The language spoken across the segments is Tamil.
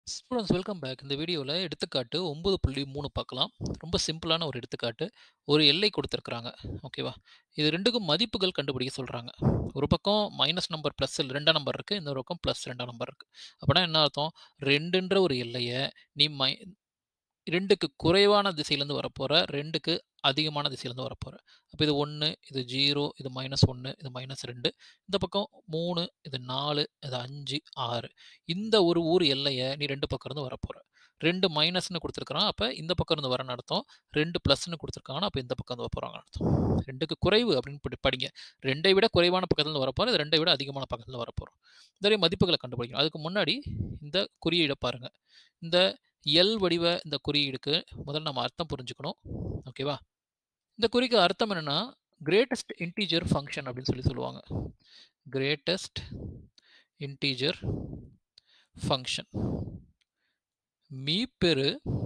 Students welcome back. இந்த வீடியோல எடுத்துக்காட்டு 9.3 பார்க்கலாம். ரொம்ப சிம்பிளான ஒரு எடுத்துக்காட்டு. ஒரு எல்லை குடுத்திருக்கிறாங்க. ஓகேவா? இது 2க்கும் மதிப்புகள் கண்டுபிடிக்க சொல்றாங்க. ஒரு பக்கம் மைனஸ் நம்பர் பிளஸ் 2ஆம் நம்பர் இருக்கு. இன்னொரு பக்கம் பிளஸ் 2ஆம் நம்பர் இருக்கு. அப்பன்னா என்ன அர்த்தம்? 2ன்ற ஒரு எல்லைய நீ மை 2க்கு குறைவான திசையிலேருந்து வரப்போற, 2க்கு அதிகமான திசையிலேருந்து வரப்போற. அப்ப இது 1, இது 0, இது -1, இது -2. இந்த பக்கம் 3, இது 4, இது 5, 6. இந்த ஒரு ஊர் எல்லைய நீ 2 பக்கம் இருந்து வரப்போற. 2 மைனஸ்ன்னு குடுத்திருக்கிறான். அப்ப இந்த பக்கம் இருந்து வரன்னு அர்த்தம். 2 பிளஸ்ன்னு குடுத்திருக்காங்கன்னா, அப்ப இந்த பக்கம் இருந்து வரப்போறாங்கன்னு அர்த்தம். 2க்கு குறைவு அப்படின்னு படி படிங்க. 2ஐ விட குறைவான பக்கத்திலருந்து வரப்போறோம். இது 2ஐ விட அதிகமான பக்கத்திலருந்து வரப்போறோம். இதோடைய மதிப்புகள கண்டுபிடிக்கணும். அதுக்கு முன்னாடி இந்த குறியீட பாருங்க. இந்த எல் வடிவ இந்த குறியீடுக்கு முதல்ல நம்ம அர்த்தம் புரிஞ்சுக்கணும். ஓகேவா? இந்த குறிக்கு அர்த்தம் என்னன்னா, கிரேட்டஸ்ட் இன்டிஜர் ஃபங்ஷன் அப்படின்னு சொல்லி சொல்லுவாங்க. Greatest integer function. மீப்பெரு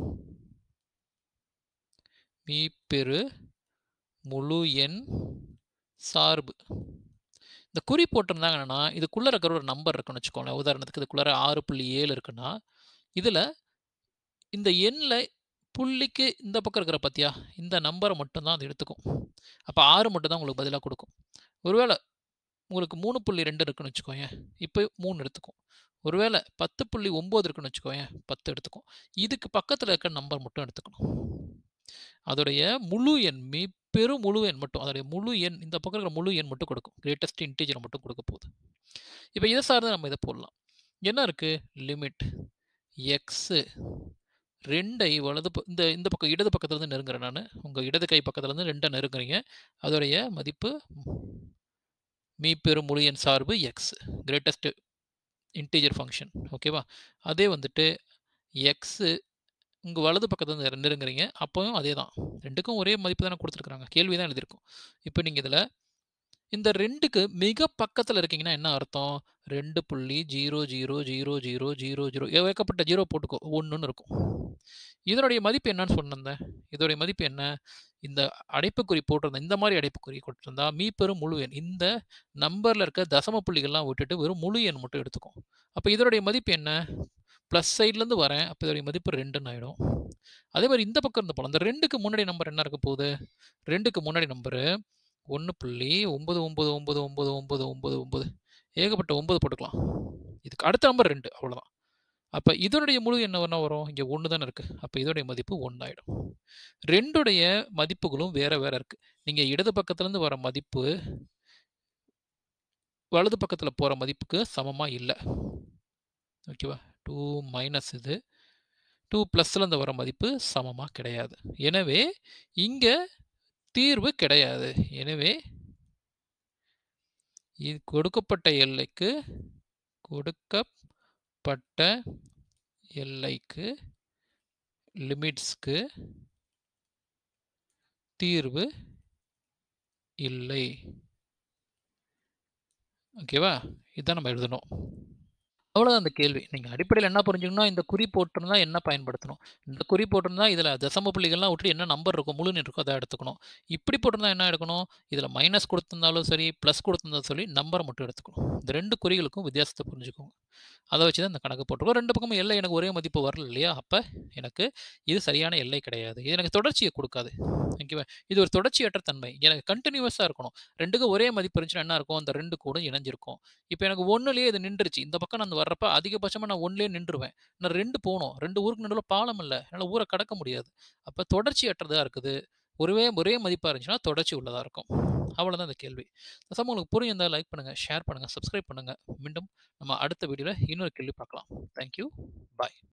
மீப்பெரு முழு எண் சார்பு. இந்த குறி போட்டிருந்தாங்கன்னா, இதுக்குள்ள இருக்கிற ஒரு நம்பர் இருக்குன்னு வச்சுக்கோங்களேன். உதாரணத்துக்கு இதுக்குள்ளார 6.7 இருக்குன்னா, இதுல இந்த எண்ல புள்ளிக்கு இந்த பக்கம் இருக்கிற பாத்தியா? இந்த நம்பர மட்டும் தான் அது எடுத்துக்கும். அப்ப 6 மட்டும் தான் உங்களுக்கு பதிலா குடுக்கும். ஒருவேள உங்களுக்கு 3.2 இருக்குன்னு வச்சுக்கோயேன். இப்ப 3 எடுத்துக்கும். ஒருவேள 10.9 இருக்குன்னு வச்சுக்கோயேன். 10 எடுத்துக்கும். இதுக்கு பக்கத்துல இருக்கிற நம்பர் மட்டும் எடுத்துக்கணும். அதோடைய முழு எண் மீப்பெரு முழு எண் மட்டும். அதோடைய முழு எண் இந்த பக்கம் இருக்கிற முழு எண் மட்டும் கொடுக்கும். கிரேட்டஸ்ட் இன்டிஜர மட்டும் குடுக்க போகுது. இப்ப இத சார்ந்து நம்ம இத போடலாம். என்ன இருக்கு? லிமிட் எக்ஸ் 2ஐ வலது ப இந்த இந்த பக்கம் இடது பக்கத்திலிருந்து நெருங்குறேன் நானு. உங்க இடது கை பக்கத்திலிருந்து 2 நெருங்குறீங்க. அதோடைய மதிப்பு மீப்பெரு முழு எண் சார்பு எக்ஸ். Greatest integer function. ஓகேவா? அதே வந்துட்டு எக்ஸ் உங்க வலது பக்கத்திலிருந்து நெருங்குறீங்க. அப்பவும் அதே தான். 2க்கும் ஒரே மதிப்பு தானே குடுத்திருக்காங்க. கேள்வி தான் எழுதியிருக்கும். இப்ப நீங்க இதுல இந்த 2க்கு மிக பக்கத்துல இருக்கீங்கன்னா என்ன அர்த்தம்? 2.000000 ஏகப்பட்ட 0 போட்டுக்கோ. 1ன்னு இருக்கும். இதனுடைய மதிப்பு என்னன்னு சொன்னேன். இதோடைய மதிப்பு என்ன? இந்த அடைப்புக்குறி போட்டிருந்தா இந்த மாரி அடைப்புக்குறி குடுத்திருந்தா மீப்பெரு முழு எண். இந்த நம்பர்ல இருக்க தசம புள்ளிகள்லாம் விட்டுட்டு வெறும் முழு எண் மட்டும் எடுத்துக்கும். அப்ப இதனுடைய மதிப்பு என்ன? பிளஸ் சைட்லருந்து வரேன். அப்ப இதோடைய மதிப்பு 2ன்னு ஆயிடும். அதே மாரி இந்த பக்கம் இருந்து போலாம். இந்த 2க்கு முன்னாடி நம்பர் என்ன இருக்க போகுது? 2க்கு முன்னாடி நம்பரு 1.9999999 ஏகப்பட்ட 9 போட்டுக்கலாம். இதுக்கு அடுத்த நம்பர் 2 அவ்வளோதான். அப்ப இதனுடைய முழு எண் என்ன வரும்? இங்க 1 தானே இருக்கு. அப்ப இதோடைய மதிப்பு 1 ஆயிடும். 2உடைய மதிப்புகளும் வேற வேற இருக்கு. நீங்க இடது பக்கத்திலிருந்து வர மதிப்பு வலது பக்கத்துல போற மதிப்புக்கு சமமா இல்ல. ஓகேவா? 2 மைனஸ் இது. 2 பிளஸ்லேருந்து வர மதிப்பு சமமா கிடையாது. எனவே இங்க தீர்வு கிடையாது. எனவே இது கொடுக்கப்பட்ட எல்லைக்கு கொடுக்கப்பட்ட எல்லைக்கு லிமிட்ஸ்க்கு தீர்வு இல்லை. ஓகேவா? இதான் நம்ம எழுதணும். அவ்வளோதான் அந்த கேள்வி. நீங்க அடிப்படையில என்ன புரிஞ்சுக்கணும்னா, இந்த குறி போட்டிருந்தா என்ன பயன்படுத்தணும்? இந்த குறி போட்டிருந்தா இதுல தசம புள்ளிகள்லாம் விட்டுட்டு என்ன நம்பர் இருக்கோ, முழு எண் இருக்கோ அத எடுத்துக்கணும். இப்படி போட்டிருந்தா என்ன எடுக்கணும்? இதுல மைனஸ் குடுத்திருந்தாலும் சரி, பிளஸ் குடுத்திருந்தாலும் சரி, நம்பர மட்டும் எடுத்துக்கணும். இந்த 2 குறிகளுக்கும் வித்தியாசத்த புரிஞ்சுக்கோங்க. அத வச்சு தான் இந்த கணக்கு போட்டிருக்கோம். 2 பக்கமும் எல்லை எனக்கு ஒரே மதிப்பு வரல இல்லையா? அப்ப எனக்கு இது சரியான எல்லை கிடையாது. இது எனக்கு தொடர்ச்சிய குடுக்காது. ஓகேவா? இது ஒரு தொடர்ச்சியற்ற தன்மை. எனக்கு கன்டினியூவஸா இருக்கணும். 2க்கும் ஒரே மதிப்பு இருந்துச்சுன்னா என்ன இருக்கும்? அந்த 2 கோடும் இணைஞ்சிருக்கும். இப்ப எனக்கு 1லயே இது நின்றுச்சு. இந்த பக்கம் நான் வர்றப்ப அதிகபட்சமா நான் 1லயே நின்றுவேன். நான் 2 போணும். 2 ஊருக்கு நடுவுல பாலம் இல்ல. என்னால ஊர கடக்க முடியாது. அப்ப தொடர்ச்சியற்றதா இருக்குது. ஒருவே ஒரே மதிப்பா இருந்துச்சுன்னா தொடர்ச்சி உள்ளதா இருக்கும். அவ்வளோதான் இந்த கேள்வி. இந்த சம் உங்களுக்கு புரிஞ்சிருந்தா லைக் பண்ணுங்க, ஷேர் பண்ணுங்க, சப்ஸ்கிரைப் பண்ணுங்க. மீண்டும் நம்ம அடுத்த வீடியோல இன்னொரு கேள்வி பார்க்கலாம். Thank you. பாய்.